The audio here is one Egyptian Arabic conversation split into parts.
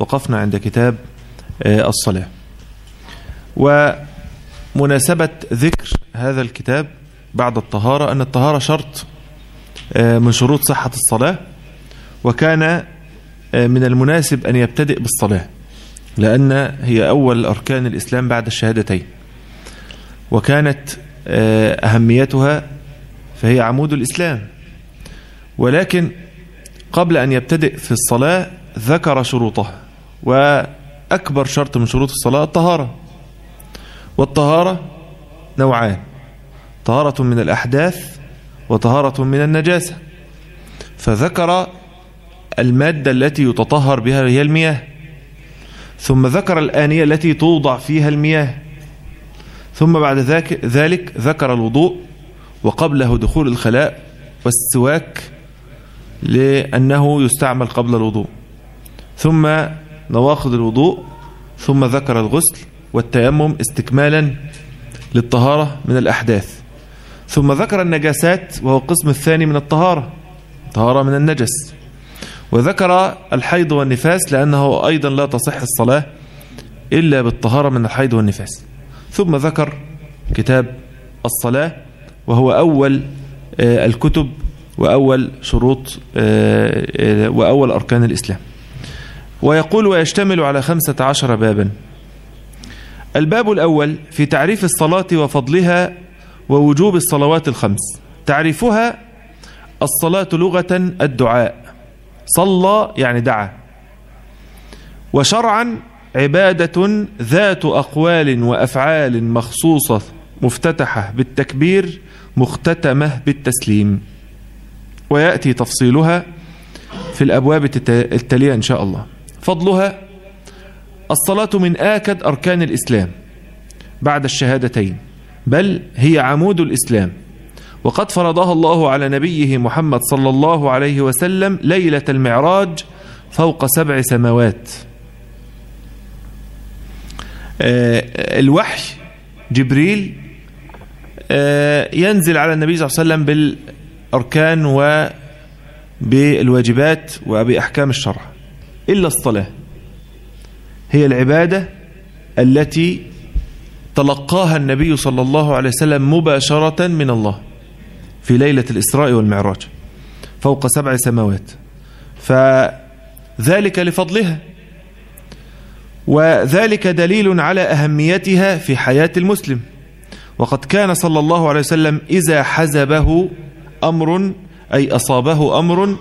وقفنا عند كتاب الصلاة ومناسبة ذكر هذا الكتاب بعد الطهارة أن الطهارة شرط من شروط صحة الصلاة وكان من المناسب أن يبتدئ بالصلاة لأن هي أول أركان الإسلام بعد الشهادتين وكانت أهميتها فهي عمود الإسلام ولكن قبل أن يبتدئ في الصلاة ذكر شروطها وأكبر شرط من شروط الصلاة الطهارة والطهارة نوعان طهارة من الأحداث وطهارة من النجاسة فذكر المادة التي يتطهر بها هي المياه ثم ذكر الآنية التي توضع فيها المياه ثم بعد ذلك ذكر الوضوء وقبله دخول الخلاء والسواك لأنه يستعمل قبل الوضوء ثم نواقض الوضوء ثم ذكر الغسل والتيمم استكمالا للطهارة من الأحداث ثم ذكر النجاسات وهو القسم الثاني من الطهارة طهارة من النجس وذكر الحيض والنفاس لأنه أيضا لا تصح الصلاة إلا بالطهارة من الحيض والنفاس ثم ذكر كتاب الصلاة وهو أول الكتب وأول شروط وأول أركان الإسلام ويقول ويشتمل على خمسة عشر بابا الباب الأول في تعريف الصلاة وفضلها ووجوب الصلوات الخمس تعريفها الصلاة لغة الدعاء صلى يعني دعا وشرعا عبادة ذات أقوال وأفعال مخصوصة مفتتحة بالتكبير مختتمة بالتسليم ويأتي تفصيلها في الأبواب التالية إن شاء الله فضلها الصلاة من آكد أركان الإسلام بعد الشهادتين بل هي عمود الإسلام وقد فرضها الله على نبيه محمد صلى الله عليه وسلم ليلة المعراج فوق سبع سماوات الوحي جبريل ينزل على النبي صلى الله عليه وسلم بالأركان وبالواجبات وبأحكام الشرع إلا الصلاة هي العبادة التي تلقاها النبي صلى الله عليه وسلم مباشرة من الله في ليلة الإسراء والمعراج فوق سبع سماوات فذلك لفضلها وذلك دليل على أهميتها في حياة المسلم وقد كان صلى الله عليه وسلم إذا حزبه أمر أي أصابه أمر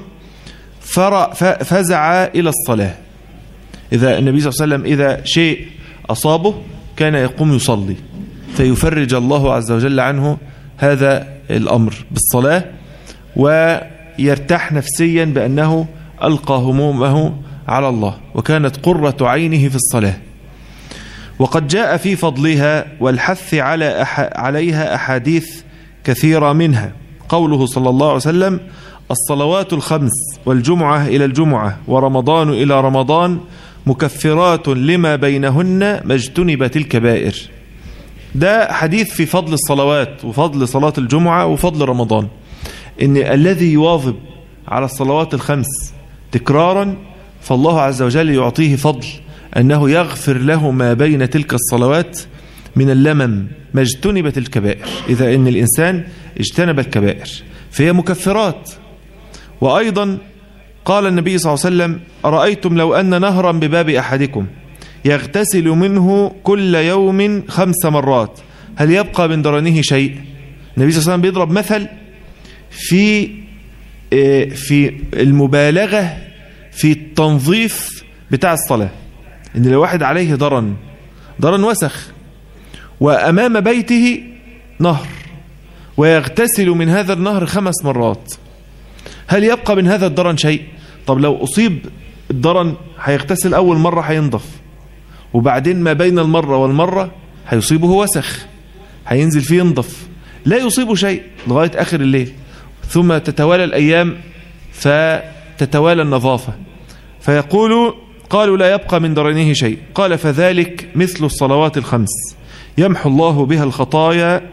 فزع إلى الصلاة إذا النبي صلى الله عليه وسلم إذا شيء أصابه كان يقوم يصلي فيفرج الله عز وجل عنه هذا الأمر بالصلاة ويرتاح نفسيا بأنه ألقى همومه على الله وكانت قرة عينه في الصلاة وقد جاء في فضلها والحث على أح عليها أحاديث كثيرة منها قوله صلى الله عليه وسلم الصلوات الخمس والجمعة إلى الجمعة ورمضان إلى رمضان مكفرات لما بينهن ما اجتنبت الكبائر ده حديث في فضل الصلوات وفضل صلاة الجمعة وفضل رمضان إن الذي يواظب على الصلوات الخمس تكرارا فالله عز وجل يعطيه فضل أنه يغفر له ما بين تلك الصلوات من اللمم ما اجتنبت الكبائر إذا إن الإنسان اجتنب الكبائر فهي مكفرات وأيضا قال النبي صلى الله عليه وسلم أرأيتم لو أن نهرا بباب أحدكم يغتسل منه كل يوم خمس مرات هل يبقى من درنه شيء النبي صلى الله عليه وسلم بيضرب مثل في في المبالغة في التنظيف بتاع الصلاة إن لو واحد عليه درن درن وسخ وأمام بيته نهر ويغتسل من هذا النهر خمس مرات هل يبقى من هذا الدرن شيء طب لو أصيب الدرن هيغتسل أول مرة هينضف وبعدين ما بين المرة والمرة هيصيبه وسخ هينزل فيه ينضف لا يصيبه شيء لغاية آخر الليل ثم تتوالى الأيام فتتوالى النظافة فيقول قالوا لا يبقى من درنه شيء قال فذلك مثل الصلوات الخمس يمحو الله بها الخطايا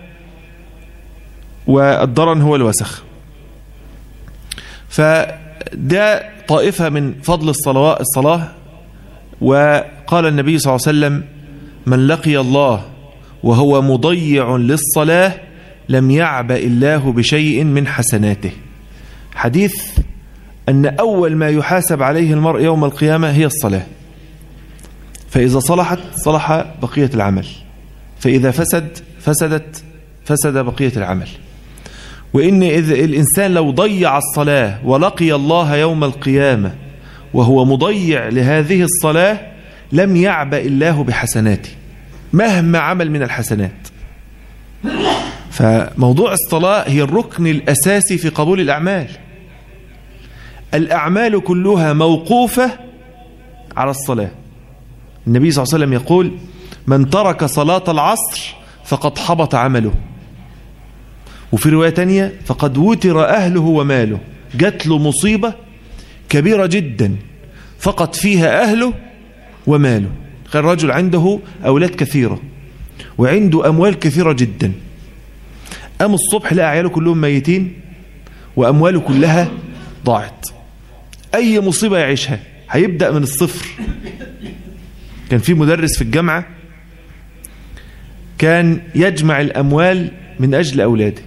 والدرن هو الوسخ فده طائفة من فضل الصلاة الصلاة وقال النبي صلى الله عليه وسلم من لقي الله وهو مضيع للصلاة لم يعبأ الله بشيء من حسناته حديث أن أول ما يحاسب عليه المرء يوم القيامة هي الصلاة فإذا صلحت صلح بقية العمل فإذا فسد فسدت فسد بقية العمل وإن إذا الإنسان لو ضيع الصلاة ولقي الله يوم القيامة وهو مضيع لهذه الصلاة لم يعبأ الله بحسناته مهما عمل من الحسنات فموضوع الصلاة هي الركن الأساسي في قبول الأعمال الأعمال كلها موقوفة على الصلاة النبي صلى الله عليه وسلم يقول من ترك صلاة العصر فقد حبط عمله وفي رواية تانية فقد وتر أهله وماله جات له مصيبة كبيرة جدا فقد فيها أهله وماله كان رجل عنده أولاد كثيرة وعنده أموال كثيرة جدا قام الصبح لقى عياله كلهم ميتين وأمواله كلها ضاعت أي مصيبة يعيشها هيبدأ من الصفر كان في مدرس في الجامعة كان يجمع الأموال من أجل أولاده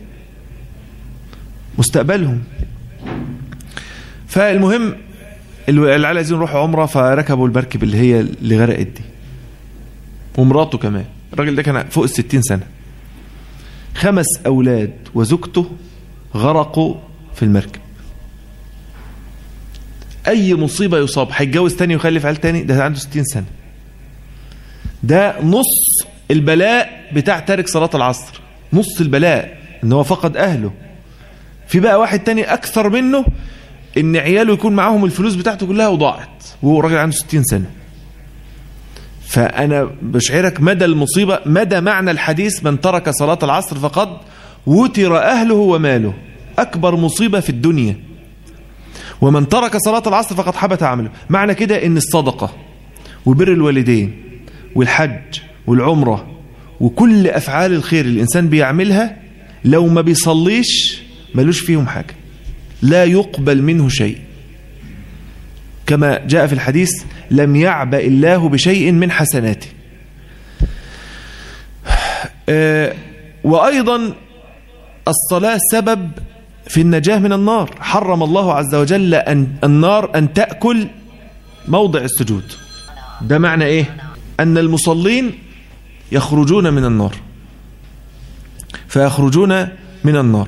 مستقبلهم فالمهم العيال عايزين يروحوا عمره فركبوا المركب اللي هي اللي غرقت دي ومراته كمان الراجل ده كان فوق الستين سنة خمس أولاد وزوجته غرقوا في المركب أي مصيبة يصاب هيتجوز تاني ويخلف عيال تاني ده عنده ستين سنة ده نص البلاء بتاع تارك صلاة العصر نص البلاء ان هو فقد أهله في بقى واحد تاني أكثر منه ان عياله يكون معاهم الفلوس بتاعته كلها وضاعت وهو راجل عنده 60 سنة فأنا بشعرك مدى المصيبة مدى معنى الحديث من ترك صلاة العصر فقد وتر أهله وماله أكبر مصيبة في الدنيا ومن ترك صلاة العصر فقد حبت عمله معنى كده ان الصدقة وبر الوالدين والحج والعمرة وكل أفعال الخير الإنسان بيعملها لو ما بيصليش ملوش فيهم حاجة لا يقبل منه شيء كما جاء في الحديث لم يعبأ الله بشيء من حسناته وأيضا الصلاة سبب في النجاة من النار حرم الله عز وجل أن النار أن تأكل موضع السجود ده معنى إيه أن المصلين يخرجون من النار فيخرجون من النار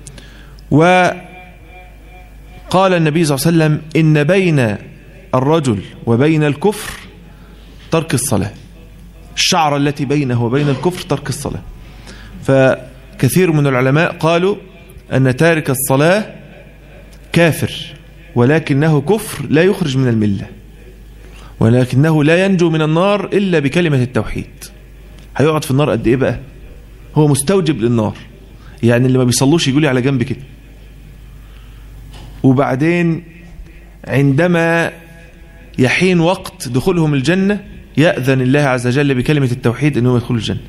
وقال النبي صلى الله عليه وسلم إن بين الرجل وبين الكفر ترك الصلاة الشعر التي بينه وبين الكفر ترك الصلاة فكثير من العلماء قالوا أن تارك الصلاة كافر ولكنه كفر لا يخرج من الملة ولكنه لا ينجو من النار إلا بكلمة التوحيد هيقعد في النار قد إيه بقى هو مستوجب للنار يعني اللي ما بيصلوش يقولي على جنب كده وبعدين عندما يحين وقت دخولهم الجنة يأذن الله عز وجل بكلمة التوحيد أنهم يدخلوا الجنة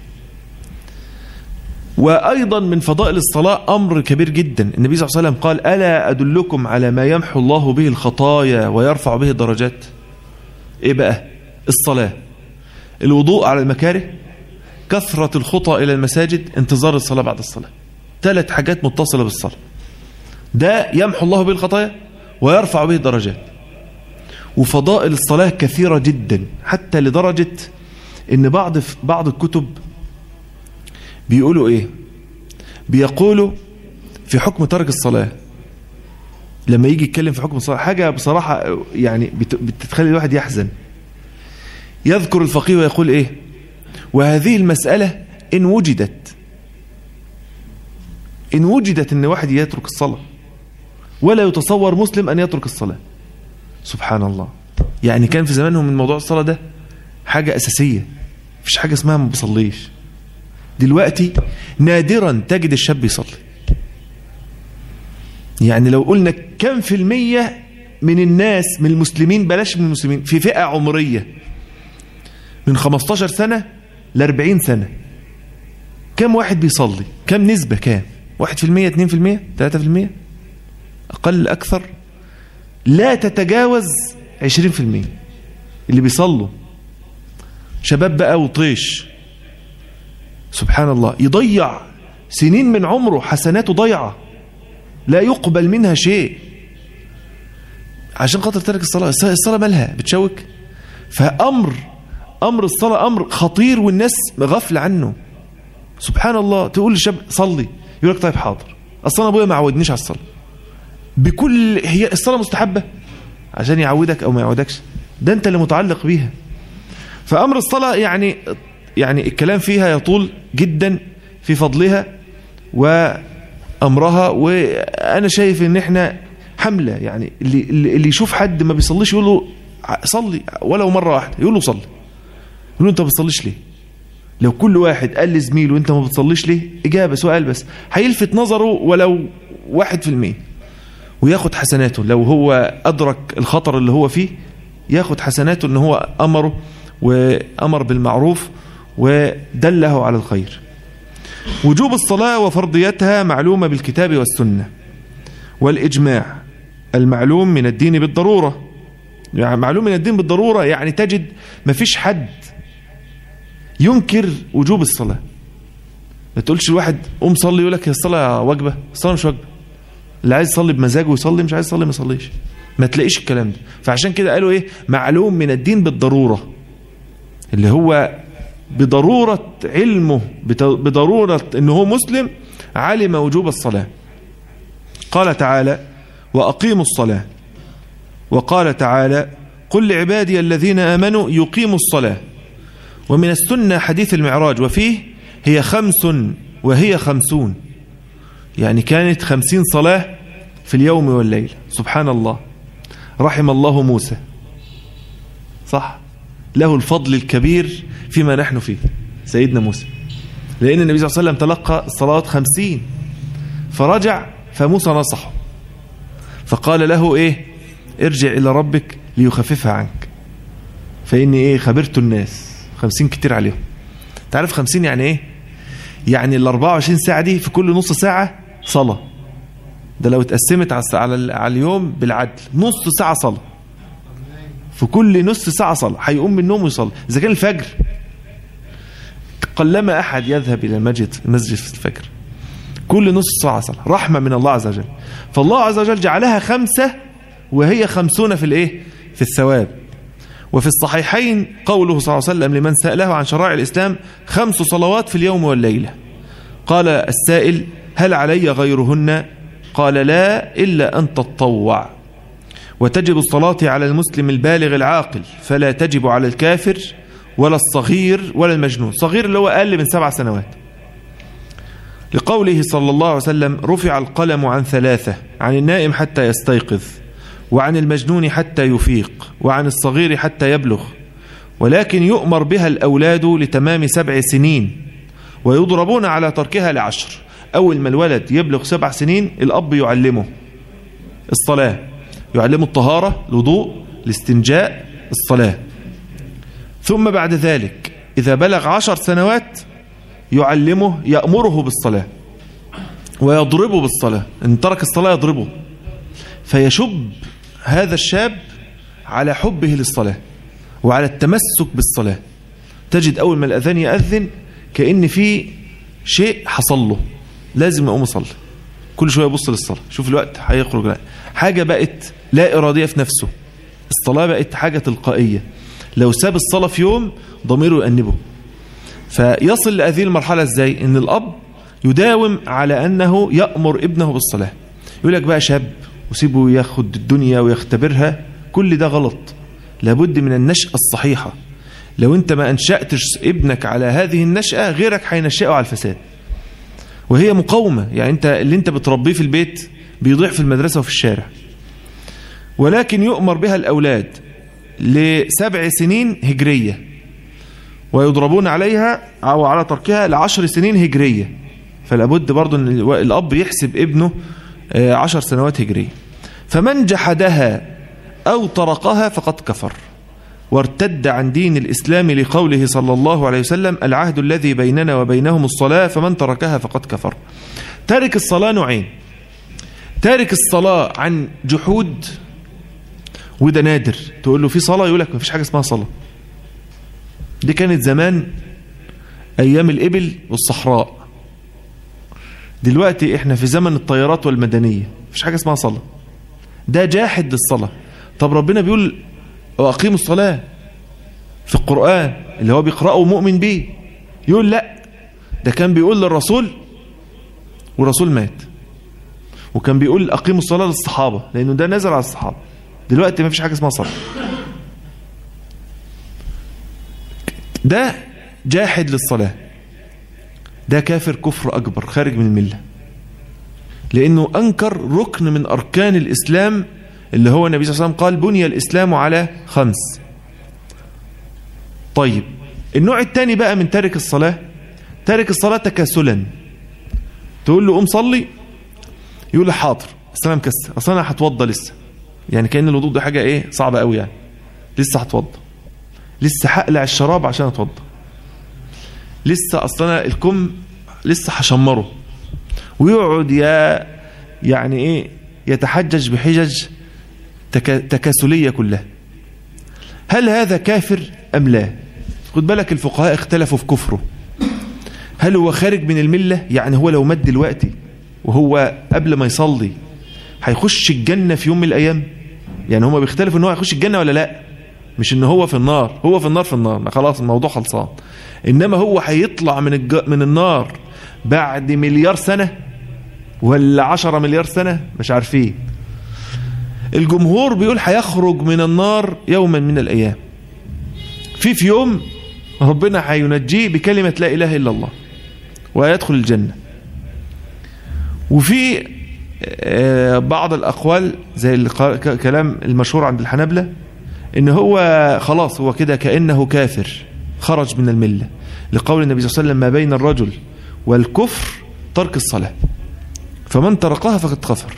وأيضا من فضائل الصلاة أمر كبير جدا النبي صلى الله عليه وسلم قال ألا أدلكم على ما يمحو الله به الخطايا ويرفع به الدرجات إيه بقى الصلاة الوضوء على المكاره كثرة الخطى إلى المساجد انتظار الصلاة بعد الصلاة ثلاث حاجات متصلة بالصلاة ده يمحو الله به الخطايا ويرفع به الدرجات وفضائل الصلاة كثيرة جدا حتى لدرجة ان بعض بعض الكتب بيقولوا ايه بيقولوا في حكم ترك الصلاة لما يجي يتكلم في حكم الصلاة حاجة بصراحة يعني بتتخلي الواحد يحزن يذكر الفقيه ويقول ايه وهذه المسألة إن وجدت إن وجدت إن واحد يترك الصلاة ولا يتصور مسلم أن يترك الصلاة سبحان الله يعني كان في زمانهم من موضوع الصلاة ده حاجة أساسية مفيش حاجة اسمها ما بصليش دلوقتي نادرا تجد الشاب يصلي يعني لو قلنا كم في المية من الناس من المسلمين بلاش من المسلمين في فئة عمرية من 15 سنة ل 40 سنة كم واحد بيصلي كم نسبة كام 1% 2% 3% أقل أكثر لا تتجاوز 20% اللي بيصلوا شباب بقى وطيش سبحان الله يضيع سنين من عمره حسناته ضيعة لا يقبل منها شيء عشان خاطر ترك الصلاة الصلاة مالها بتشوك فأمر أمر الصلاة أمر خطير والناس غفل عنه سبحان الله تقول للشاب صلي يقول لك طيب حاضر أصلا أبويا ما عودنيش على الصلاة بكل هي الصلاة مستحبة عشان يعودك أو ما يعودكش ده أنت اللي متعلق بيها فأمر الصلاة يعني يعني الكلام فيها يطول جدا في فضلها وأمرها وأنا شايف إن إحنا حملة يعني اللي, اللي يشوف حد ما بيصليش يقول له صلي ولو مرة واحدة يقول له صلي يقول له أنت ما بتصليش ليه لو كل واحد قال لزميله أنت ما بتصليش ليه إجابة سؤال بس هيلفت نظره ولو واحد في المية وياخد حسناته لو هو أدرك الخطر اللي هو فيه ياخد حسناته ان هو أمره وأمر بالمعروف ودله على الخير وجوب الصلاة وفرضيتها معلومة بالكتاب والسنة والإجماع المعلوم من الدين بالضرورة يعني معلوم من الدين بالضرورة يعني تجد ما فيش حد ينكر وجوب الصلاة ما تقولش الواحد قوم صلي يقول لك هي الصلاة واجبة الصلاة مش واجبة اللي عايز يصلي بمزاجه يصلي مش عايز يصلي ما يصليش ما تلاقيش الكلام ده فعشان كده قالوا ايه معلوم من الدين بالضرورة اللي هو بضرورة علمه بضرورة انه هو مسلم علم وجوب الصلاة قال تعالى وأقيموا الصلاة وقال تعالى قل لعبادي الذين آمنوا يقيموا الصلاة ومن السنة حديث المعراج وفيه هي خمس وهي خمسون يعني كانت خمسين صلاة في اليوم والليل سبحان الله رحم الله موسى صح له الفضل الكبير فيما نحن فيه سيدنا موسى لأن النبي صلى الله عليه وسلم تلقى الصلاة خمسين فرجع فموسى نصحه فقال له إيه ارجع إلى ربك ليخففها عنك فإني إيه خبرت الناس خمسين كتير عليهم تعرف خمسين يعني إيه يعني ال 24 ساعة دي في كل نص ساعة صلاة ده لو اتقسمت على على اليوم بالعدل نص ساعة صلاة في كل نص ساعة صلاة هيقوم من النوم ويصلي إذا كان الفجر قلما أحد يذهب إلى المسجد المسجد في الفجر كل نص ساعة صلاة رحمة من الله عز وجل فالله عز وجل جعلها خمسة وهي خمسون في الإيه في الثواب وفي الصحيحين قوله صلى الله عليه وسلم لمن سأله عن شرائع الإسلام خمس صلوات في اليوم والليلة قال السائل هل علي غيرهن قال لا إلا أن تتطوع وتجب الصلاة على المسلم البالغ العاقل فلا تجب على الكافر ولا الصغير ولا المجنون صغير اللي هو أقل من سبع سنوات لقوله صلى الله عليه وسلم رفع القلم عن ثلاثة عن النائم حتى يستيقظ وعن المجنون حتى يفيق وعن الصغير حتى يبلغ ولكن يؤمر بها الأولاد لتمام سبع سنين ويضربون على تركها لعشر أول ما الولد يبلغ سبع سنين الأب يعلمه الصلاة يعلمه الطهارة الوضوء الاستنجاء الصلاة ثم بعد ذلك إذا بلغ عشر سنوات يعلمه يأمره بالصلاة ويضربه بالصلاة إن ترك الصلاة يضربه فيشب هذا الشاب على حبه للصلاة وعلى التمسك بالصلاة تجد أول ما الأذان يأذن كأن في شيء حصل له لازم يقوم يصلي كل شوية يبص للصلاة شوف الوقت هيخرج لا. حاجة بقت لا إرادية في نفسه الصلاة بقت حاجة تلقائية لو ساب الصلاة في يوم ضميره يأنبه فيصل لهذه المرحلة ازاي ان الأب يداوم على أنه يأمر ابنه بالصلاة يقول لك بقى شاب وسيبه ياخد الدنيا ويختبرها كل ده غلط لابد من النشأة الصحيحة لو انت ما أنشأتش ابنك على هذه النشأة غيرك هينشأه على الفساد وهي مقاومة يعني انت اللي انت بتربيه في البيت بيضيع في المدرسة وفي الشارع ولكن يؤمر بها الأولاد لسبع سنين هجرية ويضربون عليها أو على تركها لعشر سنين هجرية فلابد برضو أن الأب يحسب ابنه عشر سنوات هجرية فمن جحدها أو طرقها فقد كفر وارتد عن دين الإسلام لقوله صلى الله عليه وسلم العهد الذي بيننا وبينهم الصلاة فمن تركها فقد كفر تارك الصلاة نوعين تارك الصلاة عن جحود وده نادر تقول له في صلاة يقول لك مفيش حاجة اسمها صلاة دي كانت زمان أيام الإبل والصحراء دلوقتي احنا في زمن الطيارات والمدنية مفيش حاجة اسمها صلاة ده جاحد للصلاة طب ربنا بيقول وأقيموا الصلاة في القرآن اللي هو بيقرأه مؤمن به يقول لا ده كان بيقول للرسول والرسول مات وكان بيقول أقيموا الصلاة للصحابة لأنه ده نزل على الصحابة دلوقتي ما فيش حاجة اسمها صلاة ده جاحد للصلاة ده كافر كفر أكبر خارج من الملة لأنه أنكر ركن من أركان الإسلام اللي هو النبي صلى الله عليه وسلم قال بني الإسلام على خمس طيب النوع الثاني بقى من تارك الصلاة تارك الصلاة تكاسلا تقول له قوم صلي يقول لي حاضر بس انا مكسر اصل انا هتوضى لسه يعني كان الوضوء ده حاجه ايه صعبه قوي يعني لسه هتوضى لسه هقلع الشراب عشان اتوضى لسه اصلا الكم لسه هشمره ويقعد يا يعني ايه يتحجج بحجج تكا تكاسليه كلها هل هذا كافر ام لا خد بالك الفقهاء اختلفوا في كفره هل هو خارج من المله يعني هو لو مات دلوقتي وهو قبل ما يصلي هيخش الجنة في يوم من الأيام يعني هما بيختلفوا ان هو هيخش الجنة ولا لا مش ان هو في النار هو في النار في النار ما خلاص الموضوع خلصان انما هو هيطلع من الج... من النار بعد مليار سنة ولا عشرة مليار سنة مش عارفين الجمهور بيقول هيخرج من النار يوما من الأيام في في يوم ربنا هينجيه بكلمة لا إله إلا الله ويدخل الجنة وفي بعض الأقوال زي الكلام المشهور عند الحنابلة إن هو خلاص هو كده كأنه كافر خرج من الملة لقول النبي صلى الله عليه وسلم ما بين الرجل والكفر ترك الصلاة فمن تركها فقد كفر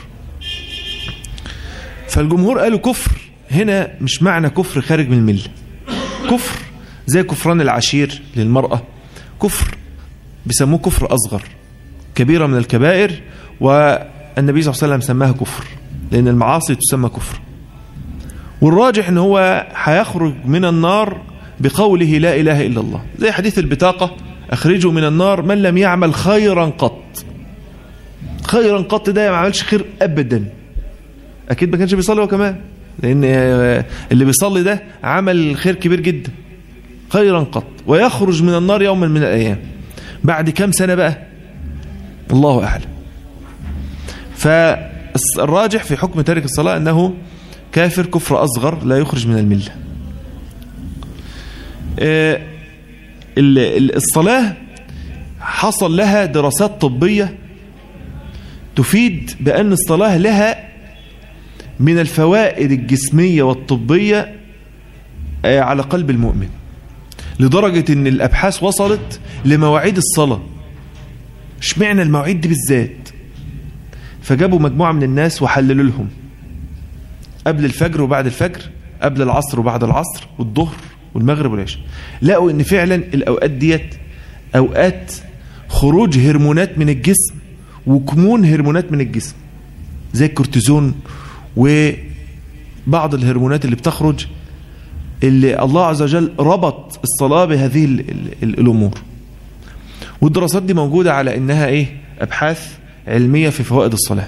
فالجمهور قالوا كفر هنا مش معنى كفر خارج من الملة كفر زي كفران العشير للمرأة كفر بيسموه كفر أصغر كبيرة من الكبائر والنبي صلى الله عليه وسلم سماها كفر لأن المعاصي تسمى كفر والراجح ان هو هيخرج من النار بقوله لا إله إلا الله زي حديث البطاقة أخرجوا من النار من لم يعمل خيرا قط خيرا قط ده ما عملش خير أبدا أكيد ما كانش بيصلي هو كمان لأن اللي بيصلي ده عمل خير كبير جدا خيرا قط ويخرج من النار يوما من الأيام بعد كم سنة بقى الله أعلم فالراجح في حكم تارك الصلاة أنه كافر كفر أصغر لا يخرج من الملة الصلاة حصل لها دراسات طبية تفيد بأن الصلاة لها من الفوائد الجسمية والطبية على قلب المؤمن لدرجة أن الأبحاث وصلت لمواعيد الصلاة اشمعنى المواعيد دي بالذات فجابوا مجموعة من الناس وحللوا لهم قبل الفجر وبعد الفجر قبل العصر وبعد العصر والظهر والمغرب والعشاء لقوا ان فعلا الاوقات ديت اوقات خروج هرمونات من الجسم وكمون هرمونات من الجسم زي الكورتيزون وبعض الهرمونات اللي بتخرج اللي الله عز وجل ربط الصلاة بهذه ال ال الأمور والدراسات دي موجودة على إنها إيه أبحاث علمية في فوائد الصلاة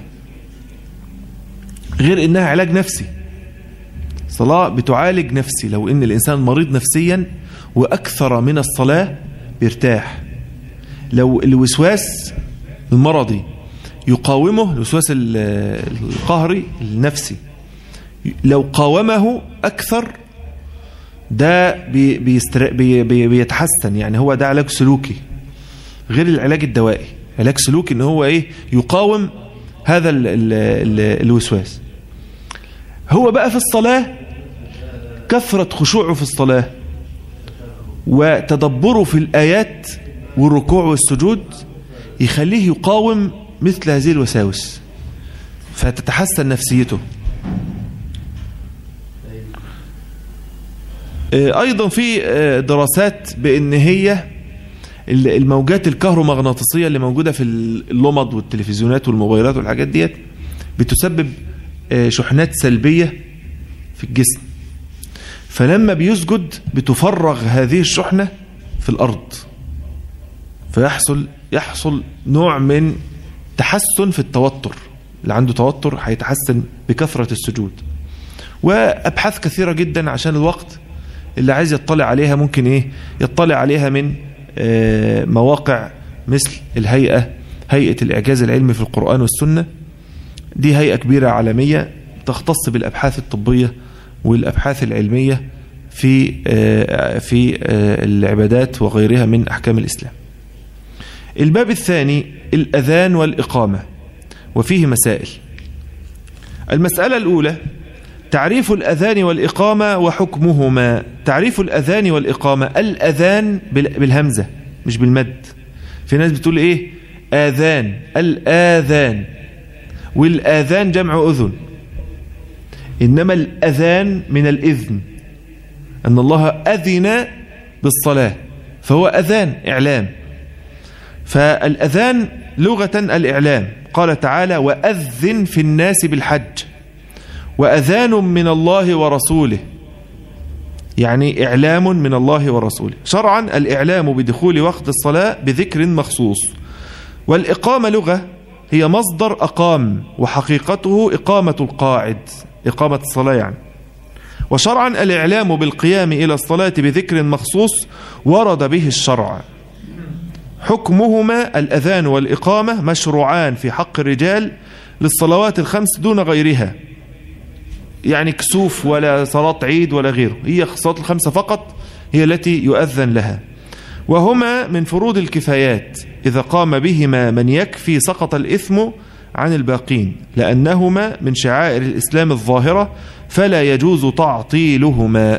غير إنها علاج نفسي الصلاة بتعالج نفسي لو إن الإنسان مريض نفسيا وأكثر من الصلاة بيرتاح لو الوسواس المرضي يقاومه الوسواس القهري النفسي لو قاومه أكثر ده بي بيستر... بي بي بيتحسن يعني هو ده علاج سلوكي غير العلاج الدوائي علاج سلوكي ان هو ايه يقاوم هذا ال ال ال الوسواس هو بقى في الصلاة كثرة خشوعه في الصلاة وتدبره في الآيات والركوع والسجود يخليه يقاوم مثل هذه الوساوس فتتحسن نفسيته أيضا في دراسات بأن هي الموجات الكهرومغناطيسية اللي موجودة في اللمض والتلفزيونات والموبايلات والحاجات ديت بتسبب شحنات سلبية في في الجسم فلما بيسجد بتفرغ هذه الشحنة في الأرض فيحصل يحصل نوع من تحسن في التوتر اللي عنده توتر هيتحسن بكثرة السجود وأبحاث كثيرة جدا عشان الوقت اللي عايز يطلع عليها ممكن إيه يطلع عليها من مواقع مثل الهيئة هيئة الإعجاز العلمي في القرآن والسنة دي هيئة كبيرة عالمية تختص بالأبحاث الطبية والأبحاث العلمية في في العبادات وغيرها من أحكام الإسلام الباب الثاني الأذان والإقامة وفيه مسائل المسألة الأولى تعريف الأذان والإقامة وحكمهما تعريف الأذان والإقامة الأذان بالهمزة مش بالمد في ناس بتقول إيه آذان الآذان والآذان جمع أذن إنما الأذان من الإذن أن الله أذن بالصلاة فهو أذان إعلام فالأذان لغة الإعلام قال تعالى وأذن في الناس بالحج وأذان من الله ورسوله يعني إعلام من الله ورسوله شرعا الإعلام بدخول وقت الصلاة بذكر مخصوص والإقامة لغة هي مصدر أقام وحقيقته إقامة القاعد إقامة الصلاة يعني وشرعا الإعلام بالقيام إلى الصلاة بذكر مخصوص ورد به الشرع حكمهما الأذان والإقامة مشروعان في حق الرجال للصلوات الخمس دون غيرها يعني كسوف ولا صلاة عيد ولا غيره هي الصلاة الخمسة فقط هي التي يؤذن لها وهما من فروض الكفايات إذا قام بهما من يكفي سقط الإثم عن الباقين لأنهما من شعائر الإسلام الظاهرة فلا يجوز تعطيلهما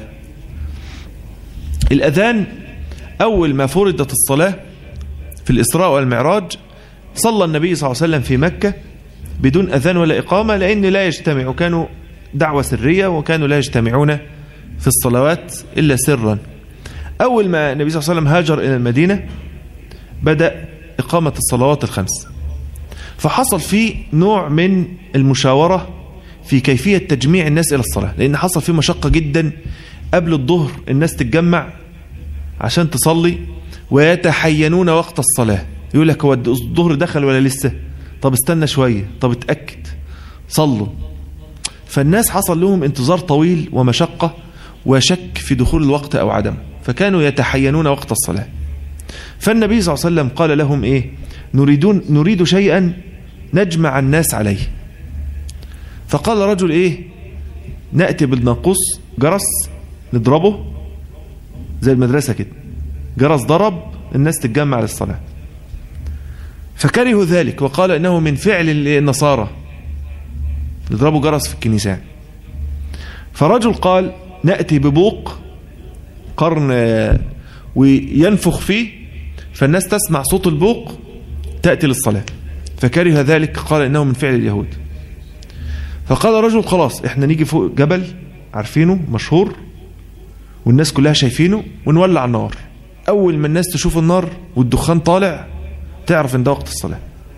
الأذان أول ما فرضت الصلاة في الإسراء والمعراج صلى النبي صلى الله عليه وسلم في مكة بدون أذان ولا إقامة لأن لا يجتمع كانوا دعوة سرية وكانوا لا يجتمعون في الصلوات إلا سرا أول ما النبي صلى الله عليه وسلم هاجر إلى المدينة بدأ إقامة الصلوات الخمس فحصل فيه نوع من المشاورة في كيفية تجميع الناس إلى الصلاة لأن حصل فيه مشقة جدا قبل الظهر الناس تتجمع عشان تصلي ويتحينون وقت الصلاة يقول لك هو الظهر دخل ولا لسه طب استنى شوية طب اتأكد صلوا فالناس حصل لهم انتظار طويل ومشقة وشك في دخول الوقت أو عدم فكانوا يتحينون وقت الصلاة فالنبي صلى الله عليه وسلم قال لهم إيه نريدون نريد شيئا نجمع الناس عليه فقال رجل إيه نأتي بالناقوس جرس نضربه زي المدرسة كده جرس ضرب الناس تتجمع للصلاة فكرهوا ذلك وقال إنه من فعل النصارى يضربوا جرس في الكنيسة فرجل قال نأتي ببوق قرن وينفخ فيه فالناس تسمع صوت البوق تأتي للصلاة فكره ذلك قال إنه من فعل اليهود فقال رجل خلاص احنا نيجي فوق جبل عارفينه مشهور والناس كلها شايفينه ونولع النار أول ما الناس تشوف النار والدخان طالع تعرف ان ده وقت الصلاة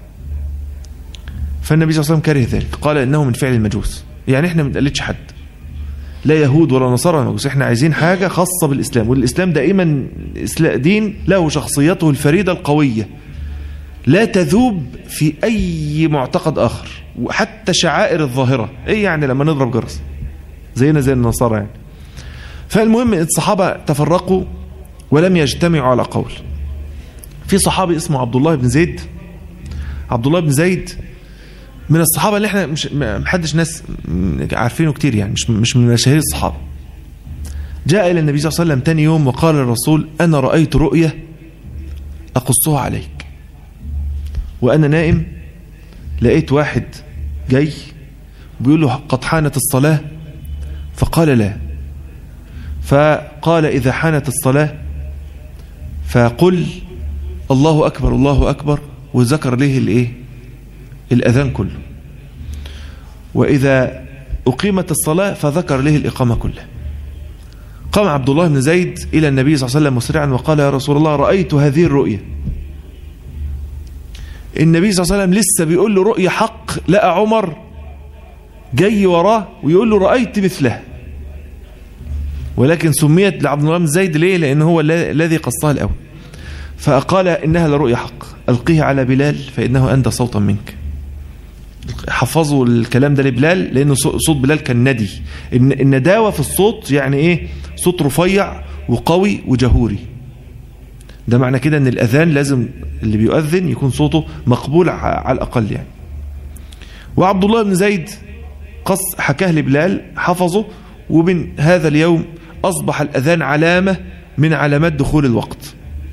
فالنبي صلى الله عليه وسلم كره ذلك قال إنه من فعل المجوس يعني احنا ما بنقلدش حد لا يهود ولا نصارى ولا مجوس احنا عايزين حاجة خاصة بالإسلام والإسلام دائما دين له شخصيته الفريدة القوية لا تذوب في أي معتقد آخر وحتى شعائر الظاهرة ايه يعني لما نضرب جرس زينا زي النصارى يعني فالمهم الصحابة تفرقوا ولم يجتمعوا على قول في صحابي اسمه عبد الله بن زيد عبد الله بن زيد من الصحابة اللي احنا مش محدش ناس عارفينه كتير يعني مش مش من مشاهير الصحابة جاء إلى النبي صلى الله عليه وسلم تاني يوم وقال الرسول أنا رأيت رؤية أقصها عليك وأنا نائم لقيت واحد جاي بيقول له قد حانت الصلاة فقال لا فقال إذا حانت الصلاة فقل الله أكبر الله أكبر وذكر له الإيه الأذان كله وإذا أقيمت الصلاة فذكر له الإقامة كلها قام عبد الله بن زيد إلى النبي صلى الله عليه وسلم مسرعا وقال يا رسول الله رأيت هذه الرؤية النبي صلى الله عليه وسلم لسه بيقول له رؤية حق لقى عمر جاي وراه ويقول له رأيت مثله ولكن سميت لعبد الله بن زيد ليه لأن هو الذي قصها الأول فقال إنها لرؤيا حق ألقيه على بلال فإنه أندى صوتا منك حفظوا الكلام ده لبلال لأنه صوت بلال كان ندي النداوة في الصوت يعني إيه صوت رفيع وقوي وجهوري ده معنى كده ان الاذان لازم اللي بيؤذن يكون صوته مقبول على الاقل يعني وعبد الله بن زيد قص حكاه لبلال حفظه ومن هذا اليوم اصبح الاذان علامه من علامات دخول الوقت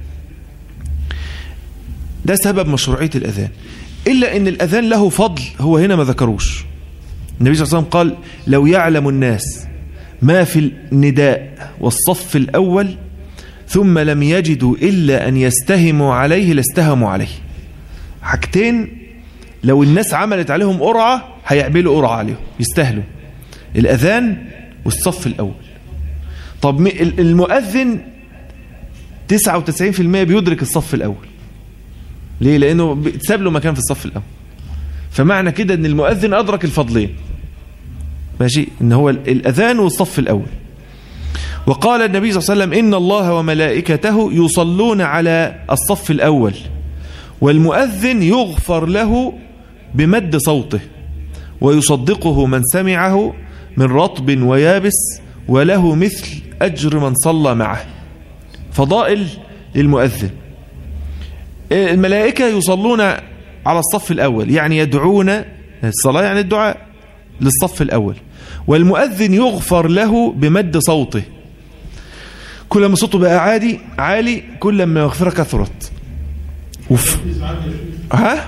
ده سبب مشروعيه الاذان الا ان الاذان له فضل هو هنا ما ذكروش النبي صلى الله عليه وسلم قال لو يعلم الناس ما في النداء والصف الاول ثم لم يجدوا إلا أن يستهموا عليه لاستهموا عليه حاجتين لو الناس عملت عليهم قرعة هيعملوا قرعة عليهم يستاهلوا الأذان والصف الأول طب المؤذن 99% بيدرك الصف الأول ليه؟ لأنه بتساب له مكان في الصف الأول فمعنى كده أن المؤذن أدرك الفضلين ماشي ان هو الأذان والصف الأول وقال النبي صلى الله عليه وسلم إن الله وملائكته يصلون على الصف الأول والمؤذن يغفر له بمد صوته ويصدقه من سمعه من رطب ويابس وله مثل أجر من صلى معه فضائل للمؤذن الملائكة يصلون على الصف الأول يعني يدعون الصلاة يعني الدعاء للصف الأول والمؤذن يغفر له بمد صوته كل ما صوته بقى عادي عالي كل ما مغفرة كثرت وف... ها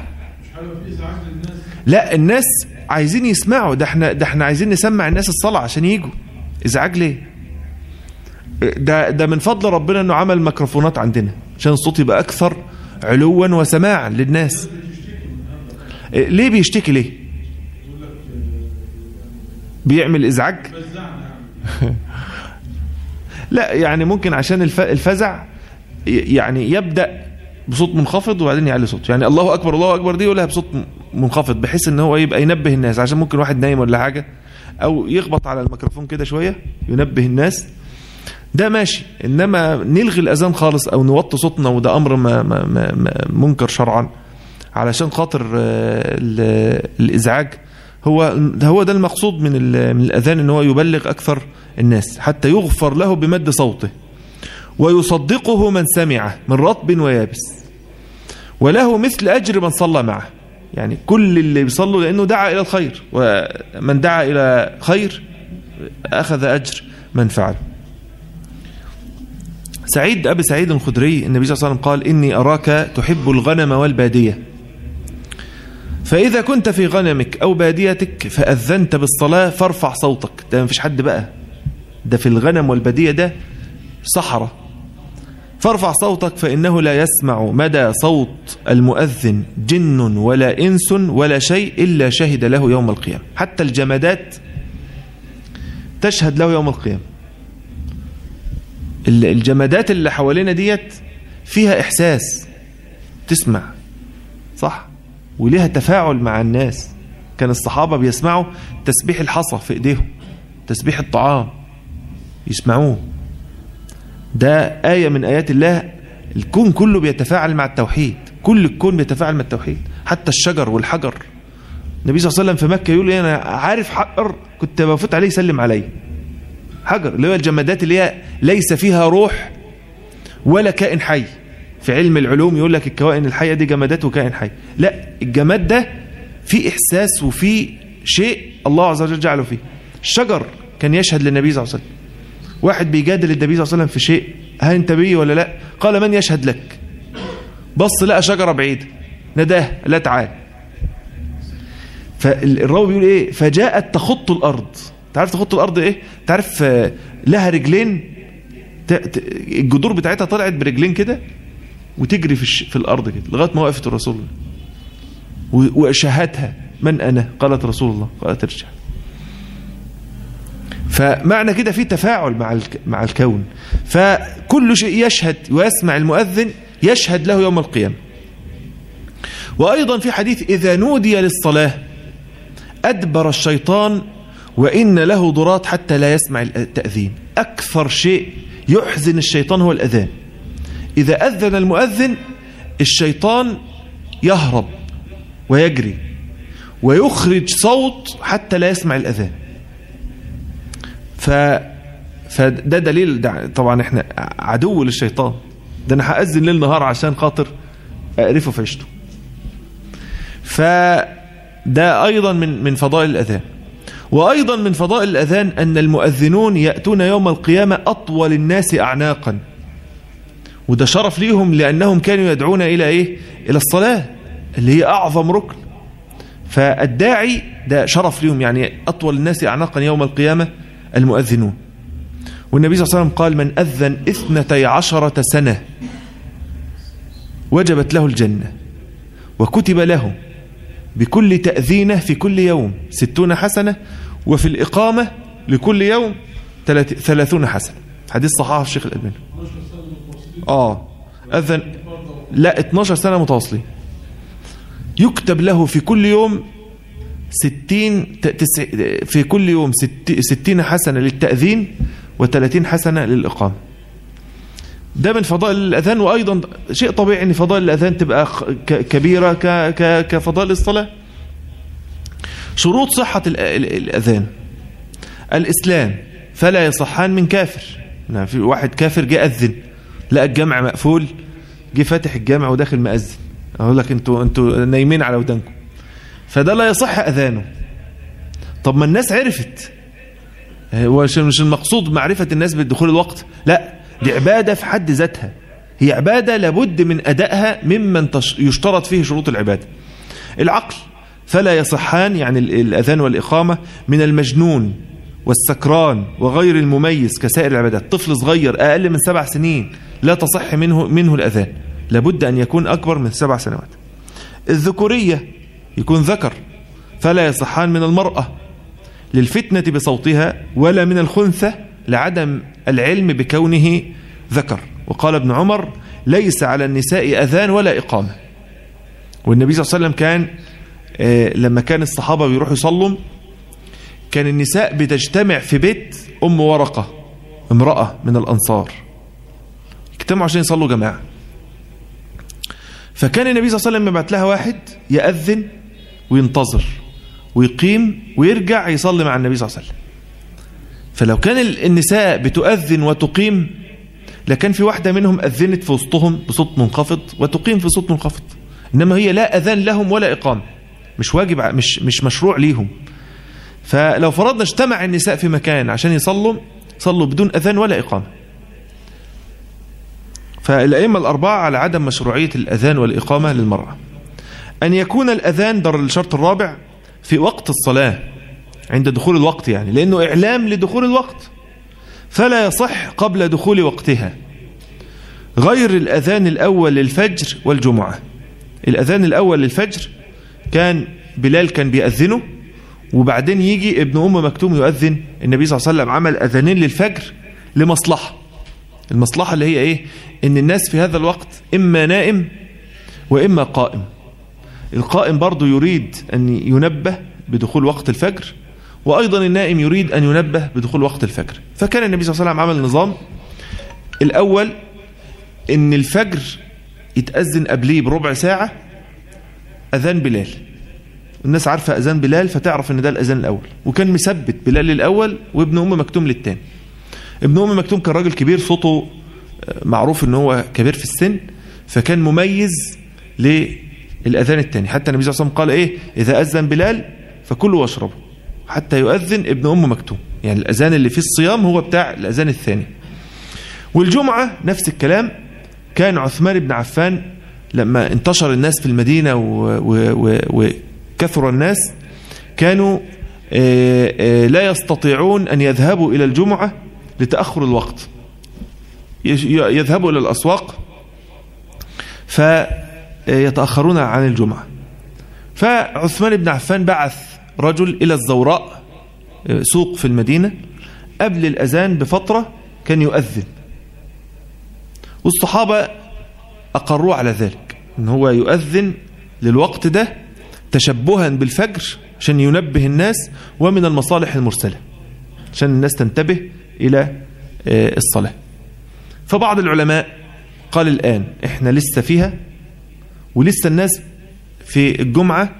لا الناس عايزين يسمعوا ده احنا ده احنا عايزين نسمع الناس الصلاة عشان يجوا ازعاج ليه ده ده من فضل ربنا انه عمل ميكروفونات عندنا عشان الصوت يبقى اكثر علوا وسماعا للناس ليه بيشتكي ليه بيعمل ازعاج لا يعني ممكن عشان الفزع يعني يبدأ بصوت منخفض وبعدين يعلي صوته يعني الله أكبر الله أكبر دي يقولها بصوت منخفض بحيث ان هو يبقى ينبه الناس عشان ممكن واحد نايم ولا حاجة أو يخبط على الميكروفون كده شوية ينبه الناس ده ماشي إنما نلغي الأذان خالص أو نوطي صوتنا وده أمر ما ما ما منكر شرعا علشان خاطر الإزعاج هو هو ده المقصود من من الأذان ان هو يبلغ أكثر الناس حتى يغفر له بمد صوته ويصدقه من سمعه من رطب ويابس وله مثل أجر من صلى معه يعني كل اللي بيصلوا لأنه دعا إلى الخير ومن دعا إلى خير أخذ أجر من فعل سعيد أبي سعيد الخدري النبي صلى الله عليه وسلم قال إني أراك تحب الغنم والبادية فإذا كنت في غنمك أو باديتك فأذنت بالصلاة فارفع صوتك ده ما فيش حد بقى ده في الغنم والبادية ده صحراء فارفع صوتك فإنه لا يسمع مدى صوت المؤذن جن ولا إنس ولا شيء إلا شهد له يوم القيامة حتى الجمادات تشهد له يوم القيامة الجمادات اللي حوالينا ديت فيها إحساس تسمع صح وليها تفاعل مع الناس كان الصحابة بيسمعوا تسبيح الحصى في ايديهم تسبيح الطعام يسمعوه ده آية من آيات الله الكون كله بيتفاعل مع التوحيد كل الكون بيتفاعل مع التوحيد حتى الشجر والحجر النبي صلى الله عليه وسلم في مكة يقول لي أنا عارف حجر كنت بفوت عليه يسلم علي حجر اللي هو الجمادات اللي هي ليس فيها روح ولا كائن حي في علم العلوم يقول لك الكوائن الحية دي جمادات وكائن حي لا الجماد ده في إحساس وفي شيء الله عز وجل جعله فيه الشجر كان يشهد للنبي صلى الله عليه وسلم واحد بيجادل النبي صلى الله عليه وسلم في شيء هل انت بي ولا لا قال من يشهد لك بص لقى شجرة بعيدة نداه لا تعال فالراوي بيقول ايه فجاءت تخط الارض تعرف تخط الارض ايه تعرف لها رجلين الجذور بتاعتها طلعت برجلين كده وتجري في, الش... في الأرض كده لغاية ما وقفت الرسول وشهدها من أنا قالت رسول الله قالت ارجع فمعنى كده في تفاعل مع الك... مع الكون فكل شيء يشهد ويسمع المؤذن يشهد له يوم القيامة وأيضا في حديث إذا نودي للصلاة أدبر الشيطان وإن له ضرات حتى لا يسمع التأذين أكثر شيء يحزن الشيطان هو الأذان إذا أذن المؤذن الشيطان يهرب ويجري ويخرج صوت حتى لا يسمع الأذان ف فده دليل ده طبعا احنا عدو للشيطان ده انا هأذن ليل نهار عشان خاطر اقرفه في عيشته فده ايضا من من فضائل الاذان وايضا من فضائل الاذان ان المؤذنون ياتون يوم القيامه اطول الناس اعناقا وده شرف ليهم لانهم كانوا يدعون الى ايه الى الصلاه اللي هي اعظم ركن فالداعي ده شرف ليهم يعني اطول الناس اعناقا يوم القيامه المؤذنون والنبي صلى الله عليه وسلم قال من أذن اثنتي عشرة سنة وجبت له الجنة وكتب له بكل تأذينة في كل يوم ستون حسنة وفي الإقامة لكل يوم ثلاثون حسنة حديث صحاح الشيخ الألباني آه أذن لا 12 سنة متواصلين يكتب له في كل يوم ستين تسع في كل يوم ست ستين حسنة للتأذين وثلاثين حسنة للإقامة ده من فضائل الأذان وأيضا شيء طبيعي أن فضائل الأذان تبقى كبيرة كفضائل الصلاة شروط صحة الأذان الإسلام فلا يصحان من كافر يعني في واحد كافر جه أذن لقى الجامع مقفول جه فاتح الجامع وداخل مأذن أقول لك أنتوا, أنتوا نايمين على ودانكم فده لا يصح أذانه طب ما الناس عرفت هو مش المقصود معرفة الناس بالدخول الوقت لا دي عبادة في حد ذاتها هي عبادة لابد من أدائها ممن يشترط فيه شروط العبادة العقل فلا يصحان يعني الأذان والإقامة من المجنون والسكران وغير المميز كسائر العبادات طفل صغير أقل من سبع سنين لا تصح منه منه الأذان لابد أن يكون أكبر من سبع سنوات الذكورية يكون ذكر فلا يصحان من المرأة للفتنة بصوتها ولا من الخنثى لعدم العلم بكونه ذكر وقال ابن عمر ليس على النساء أذان ولا إقامة والنبي صلى الله عليه وسلم كان لما كان الصحابة بيروحوا يصلوا كان النساء بتجتمع في بيت أم ورقة امرأة من الأنصار اجتمعوا عشان يصلوا جماعة فكان النبي صلى الله عليه وسلم يبعت لها واحد يأذن وينتظر ويقيم ويرجع يصلي مع النبي صلى الله عليه وسلم فلو كان النساء بتؤذن وتقيم لكان في واحدة منهم أذنت في وسطهم بصوت منخفض وتقيم في صوت منخفض إنما هي لا أذان لهم ولا إقامة مش واجب مش مش مشروع ليهم فلو فرضنا اجتمع النساء في مكان عشان يصلوا صلوا بدون أذان ولا إقامة فالأئمة الأربعة على عدم مشروعية الأذان والإقامة للمرأة أن يكون الأذان در الشرط الرابع في وقت الصلاة عند دخول الوقت يعني لأنه إعلام لدخول الوقت فلا يصح قبل دخول وقتها غير الأذان الأول للفجر والجمعة الأذان الأول للفجر كان بلال كان بيأذنه وبعدين يجي ابن أم مكتوم يؤذن النبي صلى الله عليه وسلم عمل أذانين للفجر لمصلحة المصلحة اللي هي إيه إن الناس في هذا الوقت إما نائم وإما قائم القائم برضه يريد أن ينبه بدخول وقت الفجر وأيضا النائم يريد أن ينبه بدخول وقت الفجر فكان النبي صلى الله عليه وسلم عمل نظام الأول أن الفجر يتأذن قبليه بربع ساعة أذان بلال الناس عارفة أذان بلال فتعرف أن ده الأذان الأول وكان مثبت بلال الأول وابن أم مكتوم للتاني ابن أم مكتوم كان راجل كبير صوته معروف أنه هو كبير في السن فكان مميز للأذان الثاني حتى النبي صلى الله عليه وسلم قال إيه إذا أذن بلال فكلوا واشربوا حتى يؤذن ابن أم مكتوم يعني الأذان اللي فيه الصيام هو بتاع الأذان الثاني والجمعة نفس الكلام كان عثمان بن عفان لما انتشر الناس في المدينة وكثر الناس كانوا لا يستطيعون أن يذهبوا إلى الجمعة لتأخر الوقت يذهبوا إلى الأسواق فيتأخرون عن الجمعة فعثمان بن عفان بعث رجل إلى الزوراء سوق في المدينة قبل الأذان بفترة كان يؤذن والصحابة أقروا على ذلك ان هو يؤذن للوقت ده تشبها بالفجر عشان ينبه الناس ومن المصالح المرسلة عشان الناس تنتبه إلى الصلاة فبعض العلماء قال الآن احنا لسه فيها ولسه الناس في الجمعة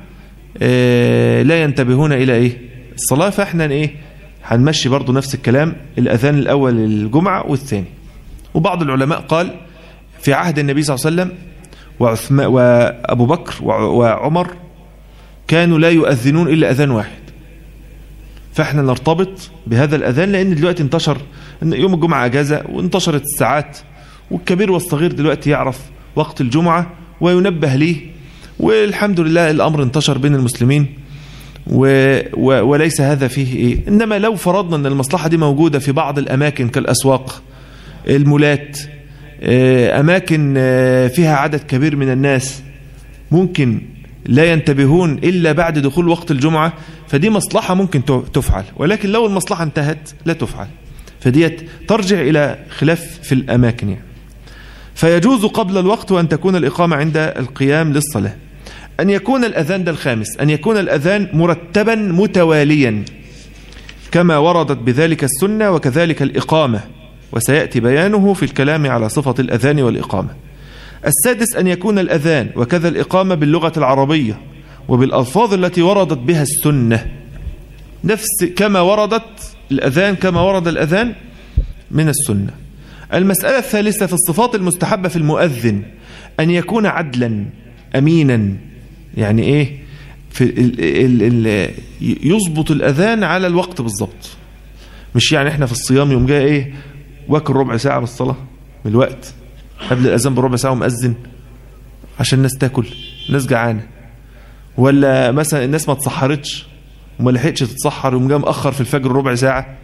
لا ينتبهون إلى إيه الصلاة فاحنا إيه هنمشي برضو نفس الكلام الأذان الأول للجمعة والثاني وبعض العلماء قال في عهد النبي صلى الله عليه وسلم وعثمان وأبو بكر وعمر كانوا لا يؤذنون إلا أذان واحد فاحنا نرتبط بهذا الأذان لأن دلوقتي انتشر يوم الجمعة أجازة وانتشرت الساعات والكبير والصغير دلوقتي يعرف وقت الجمعة وينبه ليه والحمد لله الأمر انتشر بين المسلمين و و وليس هذا فيه إيه إنما لو فرضنا أن المصلحة دي موجودة في بعض الأماكن كالأسواق المولات أماكن فيها عدد كبير من الناس ممكن لا ينتبهون إلا بعد دخول وقت الجمعة فدي مصلحة ممكن تفعل ولكن لو المصلحة انتهت لا تفعل فديت ترجع إلى خلاف في الأماكن يعني. فيجوز قبل الوقت وأن تكون الإقامة عند القيام للصلاة أن يكون الأذان ده الخامس أن يكون الأذان مرتبا متواليا كما وردت بذلك السنة وكذلك الإقامة وسيأتي بيانه في الكلام على صفة الأذان والإقامة السادس أن يكون الأذان وكذا الإقامة باللغة العربية وبالألفاظ التي وردت بها السنة نفس كما وردت الأذان كما ورد الأذان من السنة المسألة الثالثة في الصفات المستحبة في المؤذن أن يكون عدلا أمينا يعني إيه في ال ال ال يظبط الأذان على الوقت بالضبط مش يعني إحنا في الصيام يوم جاي إيه واكل ربع ساعة بالصلاة من الوقت قبل الأذان بربع ساعة ومأذن عشان الناس تاكل الناس جعانة ولا مثلا الناس ما تصحرتش وما لحقتش تتسحر يوم جاي مأخر في الفجر ربع ساعة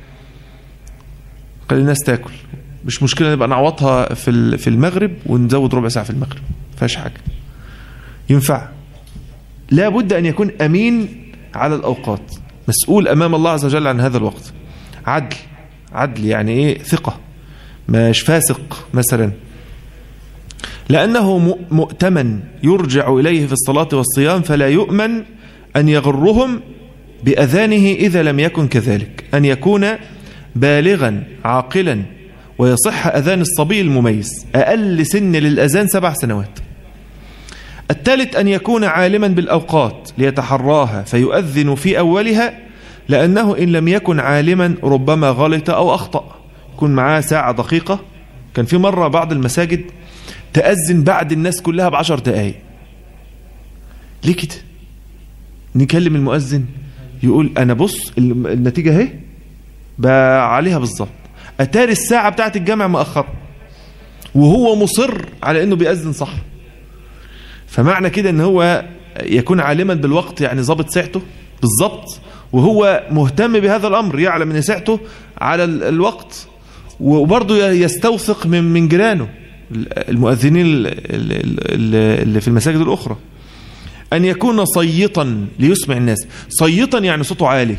قال الناس تاكل مش مشكلة نبقى نعوضها في في المغرب ونزود ربع ساعة في المغرب فيهاش حاجة ينفع لا بد أن يكون أمين على الأوقات مسؤول أمام الله عز وجل عن هذا الوقت عدل عدل يعني إيه ثقة مش فاسق مثلا لأنه مؤتمن يرجع إليه في الصلاة والصيام فلا يؤمن أن يغرهم بأذانه إذا لم يكن كذلك أن يكون بالغا عاقلا ويصح أذان الصبي المميز أقل سن للأذان سبع سنوات الثالث أن يكون عالما بالأوقات ليتحراها فيؤذن في أولها لأنه إن لم يكن عالما ربما غلط أو أخطأ يكون معاه ساعة دقيقة كان في مرة بعض المساجد تأذن بعد الناس كلها بعشر دقايق ليه كده نكلم المؤذن يقول أنا بص النتيجة اهي بقى عليها بالظبط أتاري الساعة بتاعت الجامع مأخر وهو مصر على أنه بيأذن صح فمعنى كده أن هو يكون عالما بالوقت يعني ظابط ساعته بالظبط وهو مهتم بهذا الأمر يعلم أن ساعته على الوقت وبرضه يستوثق من من جيرانه المؤذنين اللي في المساجد الأخرى أن يكون صيطا ليسمع الناس صيطا يعني صوته عالي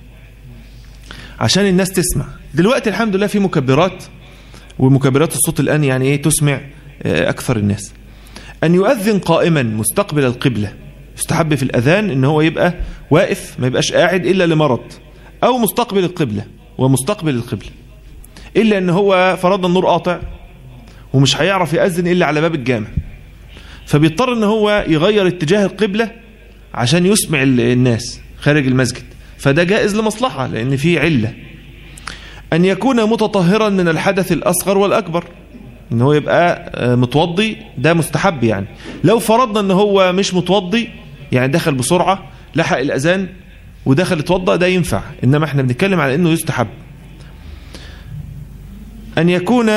عشان الناس تسمع دلوقتي الحمد لله في مكبرات ومكبرات الصوت الآن يعني إيه تسمع أكثر الناس أن يؤذن قائما مستقبل القبلة يستحب في الأذان إن هو يبقى واقف ما يبقاش قاعد إلا لمرض أو مستقبل القبلة ومستقبل القبلة إلا أن هو فرضنا النور قاطع ومش هيعرف يأذن إلا على باب الجامع فبيضطر أن هو يغير اتجاه القبلة عشان يسمع الناس خارج المسجد فده جائز لمصلحة لأن فيه علة أن يكون متطهرا من الحدث الأصغر والأكبر ان هو يبقى متوضي ده مستحب يعني لو فرضنا ان هو مش متوضي يعني دخل بسرعة لحق الأذان ودخل اتوضى ده ينفع إنما احنا بنتكلم على انه يستحب أن يكون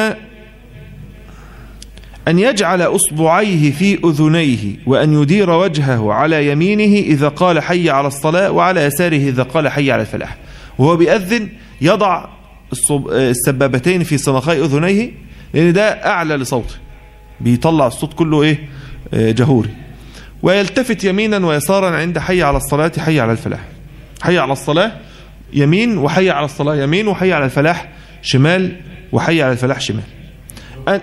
أن يجعل أصبعيه في أذنيه وأن يدير وجهه على يمينه إذا قال حي على الصلاة وعلى يساره إذا قال حي على الفلاح وهو بيأذن يضع السبابتين في صمخي أذنيه لأن ده أعلى لصوته بيطلع الصوت كله إيه جهوري ويلتفت يمينا ويسارا عند حي على الصلاة حي على الفلاح حي على الصلاة يمين وحي على الصلاة يمين وحي على الفلاح شمال وحي على الفلاح شمال أن...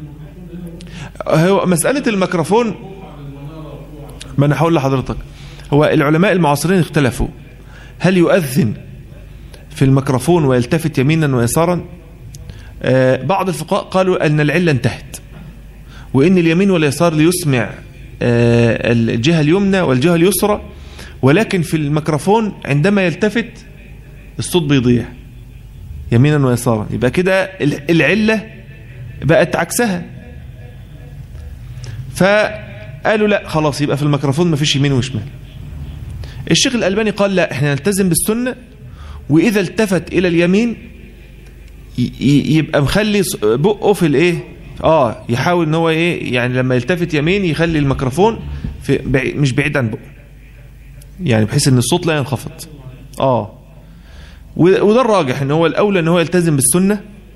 هو مسألة الميكروفون ما أنا هقول لحضرتك هو العلماء المعاصرين اختلفوا هل يؤذن في الميكروفون ويلتفت يمينا ويسارا آه، بعض الفقهاء قالوا أن العلة انتهت وإن اليمين واليسار ليسمع آه، الجهة اليمنى والجهة اليسرى ولكن في الميكروفون عندما يلتفت الصوت بيضيع يمينا ويسارا يبقى كده العلة بقت عكسها فقالوا لا خلاص يبقى في الميكروفون ما فيش يمين وشمال الشيخ الألباني قال لا احنا نلتزم بالسنة وإذا التفت إلى اليمين يبقى مخلي بقه في الايه اه يحاول ان هو ايه يعني لما يلتفت يمين يخلي الميكروفون في بعيد مش بعيد عن بقه يعني بحيث ان الصوت لا ينخفض اه وده الراجح ان هو الاولى ان هو يلتزم بالسنه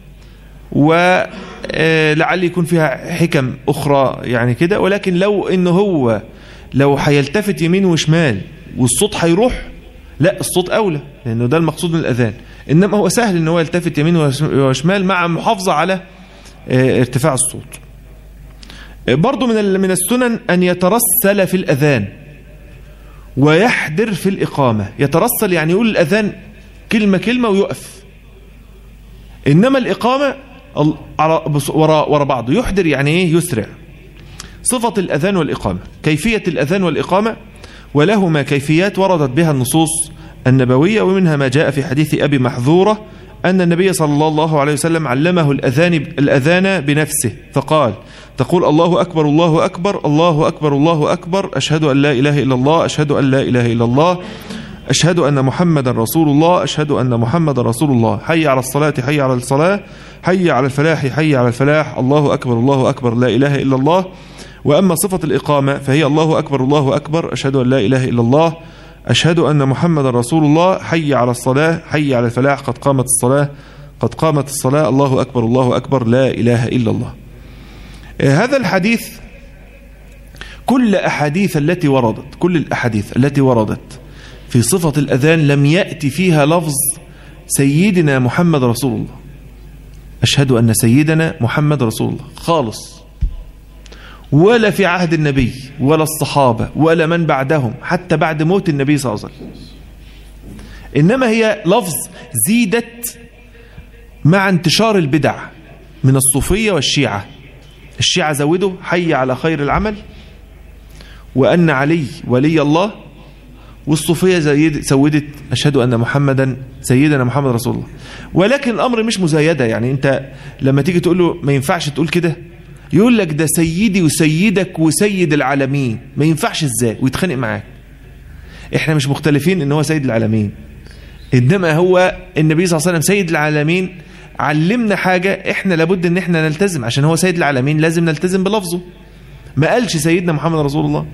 ولعل يكون فيها حكم اخرى يعني كده ولكن لو ان هو لو هيلتفت يمين وشمال والصوت هيروح لا الصوت اولى لانه ده المقصود من الاذان انما هو سهل ان هو يلتفت يمين وشمال مع محافظه على ارتفاع الصوت برضو من من السنن أن يترسل في الأذان ويحدر في الإقامة يترسل يعني يقول الأذان كلمة كلمة ويقف إنما الإقامة وراء ورا بعضه يحدر يعني إيه يسرع صفة الأذان والإقامة كيفية الأذان والإقامة ولهما كيفيات وردت بها النصوص النبوية ومنها ما جاء في حديث أبي محذورة أن النبي صلى الله عليه وسلم علمه الأذان, الأذان بنفسه فقال تقول الله أكبر الله أكبر الله أكبر الله أكبر أشهد أن لا إله إلا الله أشهد أن لا إله إلا الله أشهد أن محمد رسول الله أشهد أن محمد رسول الله حي على الصلاة حي على الصلاة حي على الفلاح حي على الفلاح الله أكبر الله أكبر لا إله إلا الله وأما صفة الإقامة فهي الله أكبر الله أكبر أشهد أن لا إله إلا الله أشهد أن محمد رسول الله حي على الصلاة حي على الفلاح قد قامت الصلاة قد قامت الصلاة الله أكبر الله أكبر لا إله إلا الله هذا الحديث كل أحاديث التي وردت كل الأحاديث التي وردت في صفة الأذان لم يأتي فيها لفظ سيدنا محمد رسول الله أشهد أن سيدنا محمد رسول الله خالص ولا في عهد النبي ولا الصحابة ولا من بعدهم حتى بعد موت النبي صلى الله عليه وسلم إنما هي لفظ زيدت مع انتشار البدع من الصوفية والشيعة الشيعة زودوا حي على خير العمل وأن علي ولي الله والصوفية زودت أشهد أن محمدا سيدنا محمد رسول الله ولكن الأمر مش مزايدة يعني أنت لما تيجي تقول له ما ينفعش تقول كده يقول لك ده سيدي وسيدك وسيد العالمين ما ينفعش ازاي ويتخانق معاك احنا مش مختلفين ان هو سيد العالمين انما هو النبي صلى الله عليه وسلم سيد العالمين علمنا حاجة احنا لابد ان احنا نلتزم عشان هو سيد العالمين لازم نلتزم بلفظه ما قالش سيدنا محمد رسول الله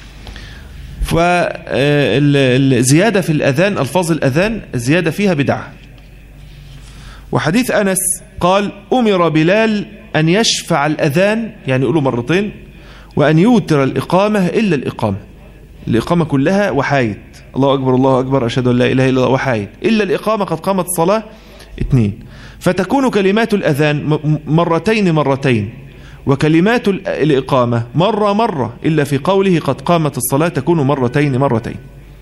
فالزيادة في الأذان ألفاظ الأذان الزيادة فيها بدعة وحديث أنس قال أمر بلال أن يشفع الأذان يعني يقولوا مرتين وأن يوتر الإقامة إلا الإقامة الإقامة كلها وحايد الله أكبر الله أكبر أشهد أن لا إله إلا الله وحايد إلا الإقامة قد قامت الصلاة اثنين فتكون كلمات الأذان مرتين مرتين وكلمات الإقامة مرة مرة إلا في قوله قد قامت الصلاة تكون مرتين مرتين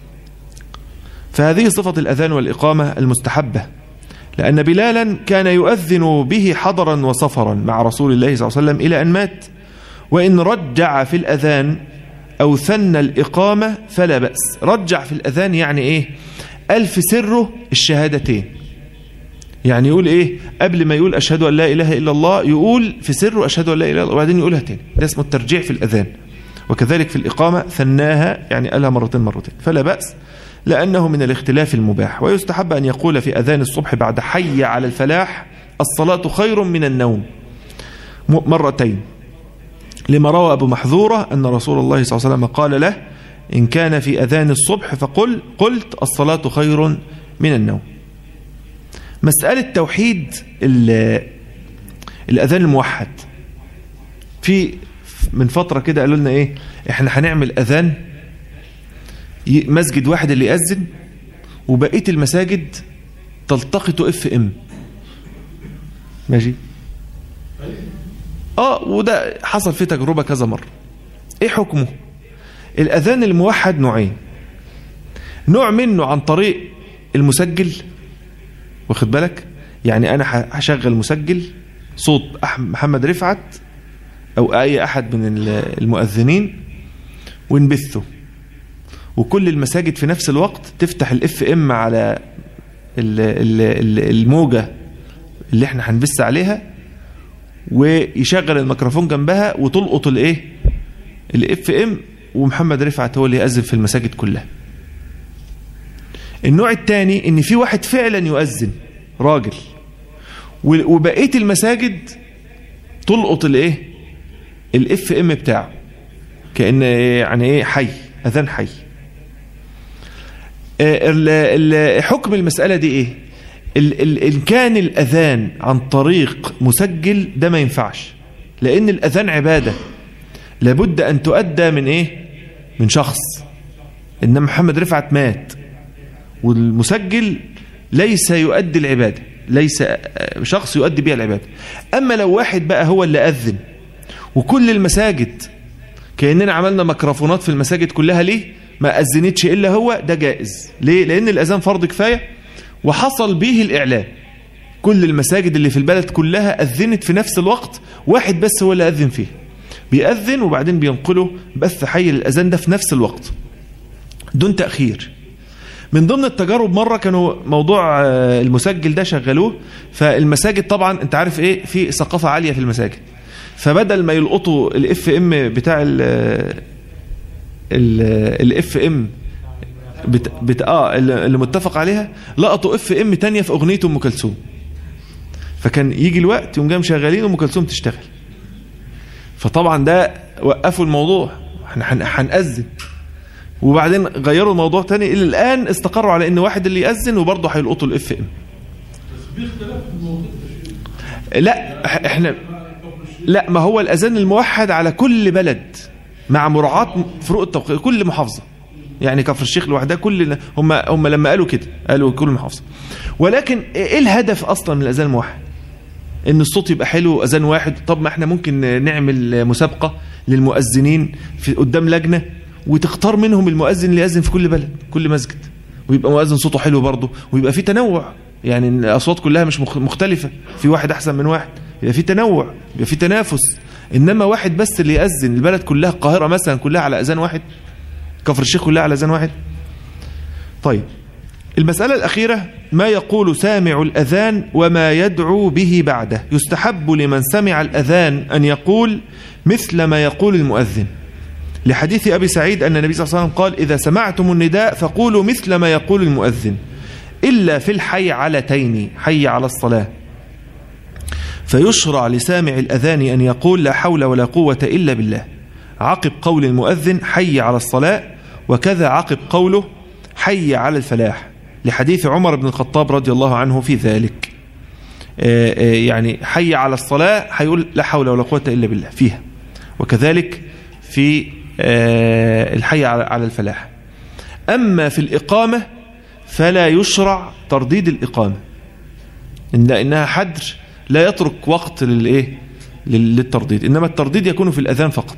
فهذه صفة الأذان والإقامة المستحبة لأن بلالا كان يؤذن به حضرا وسفرا مع رسول الله صلى الله عليه وسلم إلى أن مات وإن رجع في الأذان أو ثنى الإقامة فلا بأس رجع في الأذان يعني إيه ألف سره الشهادتين يعني يقول إيه قبل ما يقول أشهد أن لا إله إلا الله يقول في سره أشهد أن لا إله إلا الله وبعدين يقولها تاني ده اسمه الترجيع في الأذان وكذلك في الإقامة ثناها يعني قالها مرتين مرتين فلا بأس لأنه من الاختلاف المباح ويستحب أن يقول في أذان الصبح بعد حي على الفلاح الصلاة خير من النوم مرتين لما روى أبو محذورة أن رسول الله صلى الله عليه وسلم قال له إن كان في أذان الصبح فقل قلت الصلاة خير من النوم مسألة توحيد الأذان الموحد في من فترة كده قالوا لنا إيه إحنا هنعمل أذان مسجد واحد اللي يأذن وبقية المساجد تلتقط اف ام ماشي اه وده حصل فيه تجربة كذا مرة ايه حكمه الاذان الموحد نوعين نوع منه عن طريق المسجل واخد بالك يعني انا هشغل مسجل صوت محمد رفعت أو أي أحد من المؤذنين ونبثه وكل المساجد في نفس الوقت تفتح الاف ام على الموجة اللي احنا هنبث عليها ويشغل الميكروفون جنبها وتلقط الايه الاف ام ومحمد رفعت هو اللي يأذن في المساجد كلها النوع الثاني ان في واحد فعلا يؤذن راجل وبقيه المساجد تلقط الايه الاف ام بتاعه كان يعني ايه حي اذان حي حكم المساله دي ايه ان كان الاذان عن طريق مسجل ده ما ينفعش لان الاذان عباده لابد ان تؤدى من ايه من شخص انما محمد رفعت مات والمسجل ليس يؤدي العباده ليس شخص يؤدي بها العباده اما لو واحد بقى هو اللي اذن وكل المساجد كاننا عملنا ميكروفونات في المساجد كلها ليه ما اذنتش الا هو ده جائز ليه لان الاذان فرض كفايه وحصل به الاعلام كل المساجد اللي في البلد كلها اذنت في نفس الوقت واحد بس هو اللي اذن فيه بيأذن وبعدين بينقله بث حي للأذان ده في نفس الوقت دون تأخير من ضمن التجارب مرة كانوا موضوع المسجل ده شغلوه فالمساجد طبعا انت عارف ايه في ثقافة عالية في المساجد فبدل ما يلقطوا الاف ام بتاع الاف ام بت... بت... اه اللي متفق عليها لقطوا اف ام تانية في اغنية ام كلثوم فكان يجي الوقت يوم جاي مشغلين ام كلثوم تشتغل فطبعا ده وقفوا الموضوع احنا هنأذن وبعدين غيروا الموضوع تاني الى الان استقروا على ان واحد اللي يأذن وبرضه هيلقطوا الاف ام لا احنا لا ما هو الاذان الموحد على كل بلد مع مراعاة فروق التوقيت كل محافظة يعني كفر الشيخ لوحدها كل هم هم لما قالوا كده قالوا كل محافظة ولكن ايه الهدف اصلا من الاذان الموحد ان الصوت يبقى حلو اذان واحد طب ما احنا ممكن نعمل مسابقة للمؤذنين في قدام لجنة وتختار منهم المؤذن اللي يأذن في كل بلد كل مسجد ويبقى مؤذن صوته حلو برضه ويبقى في تنوع يعني الاصوات كلها مش مختلفة في واحد احسن من واحد يبقى في تنوع يبقى في تنافس انما واحد بس اللي يأذن البلد كلها القاهرة مثلا كلها على اذان واحد كفر الشيخ كلها على اذان واحد طيب المسألة الأخيرة ما يقول سامع الأذان وما يدعو به بعده يستحب لمن سمع الأذان أن يقول مثل ما يقول المؤذن لحديث أبي سعيد أن النبي صلى الله عليه وسلم قال إذا سمعتم النداء فقولوا مثل ما يقول المؤذن إلا في الحي علتين حي على الصلاة فيشرع لسامع الأذان أن يقول لا حول ولا قوة إلا بالله عقب قول المؤذن حي على الصلاة وكذا عقب قوله حي على الفلاح لحديث عمر بن الخطاب رضي الله عنه في ذلك يعني حي على الصلاة هيقول لا حول ولا قوة إلا بالله فيها وكذلك في الحي على الفلاح أما في الإقامة فلا يشرع ترديد الإقامة إن إنها حدر لا يترك وقت للإيه للترديد إنما الترديد يكون في الأذان فقط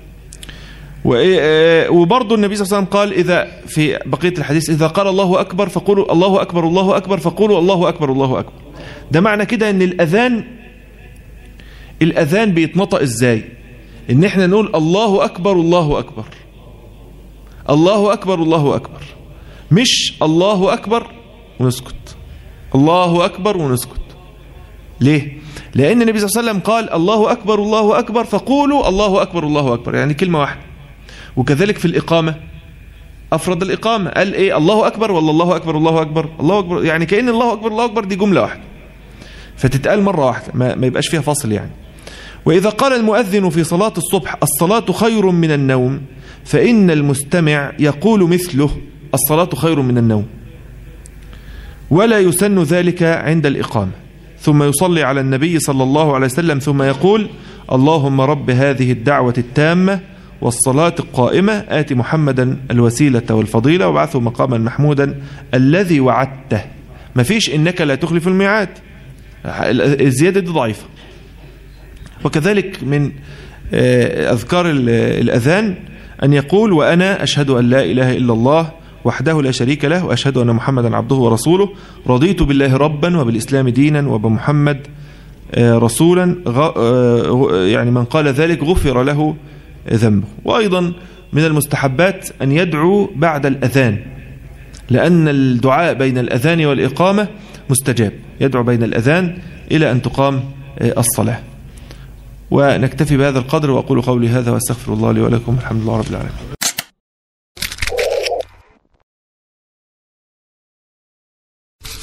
وبرضه النبي صلى الله عليه وسلم قال إذا في بقية الحديث إذا قال الله أكبر فقولوا الله أكبر الله أكبر فقولوا الله أكبر الله أكبر ده معنى كده أن الأذان الأذان بيتنطق إزاي إن إحنا نقول الله أكبر الله أكبر الله أكبر الله أكبر مش الله أكبر ونسكت الله أكبر ونسكت ليه؟ لأن النبي صلى الله عليه وسلم قال الله أكبر الله أكبر فقولوا الله أكبر الله أكبر يعني كلمة واحدة وكذلك في الإقامة أفرد الإقامة قال إيه الله أكبر ولا الله أكبر الله أكبر الله أكبر يعني كأن الله أكبر الله أكبر دي جملة واحدة فتتقال مرة واحدة ما, ما يبقاش فيها فصل يعني وإذا قال المؤذن في صلاة الصبح الصلاة خير من النوم فإن المستمع يقول مثله الصلاة خير من النوم ولا يسن ذلك عند الإقامة ثم يصلي على النبي صلى الله عليه وسلم ثم يقول اللهم رب هذه الدعوة التامة والصلاة القائمة آت محمدا الوسيلة والفضيلة وابعثه مقاما محمودا الذي وعدته ما فيش إنك لا تخلف الميعاد الزيادة دي ضعيفة وكذلك من أذكار الأذان أن يقول وأنا أشهد أن لا إله إلا الله وحده لا شريك له وأشهد أن محمدا عبده ورسوله رضيت بالله ربا وبالإسلام دينا وبمحمد رسولا يعني من قال ذلك غفر له ذنبه وأيضا من المستحبات أن يدعو بعد الأذان لأن الدعاء بين الأذان والإقامة مستجاب يدعو بين الأذان إلى أن تقام الصلاة ونكتفي بهذا القدر وأقول قولي هذا وأستغفر الله لي ولكم الحمد لله رب العالمين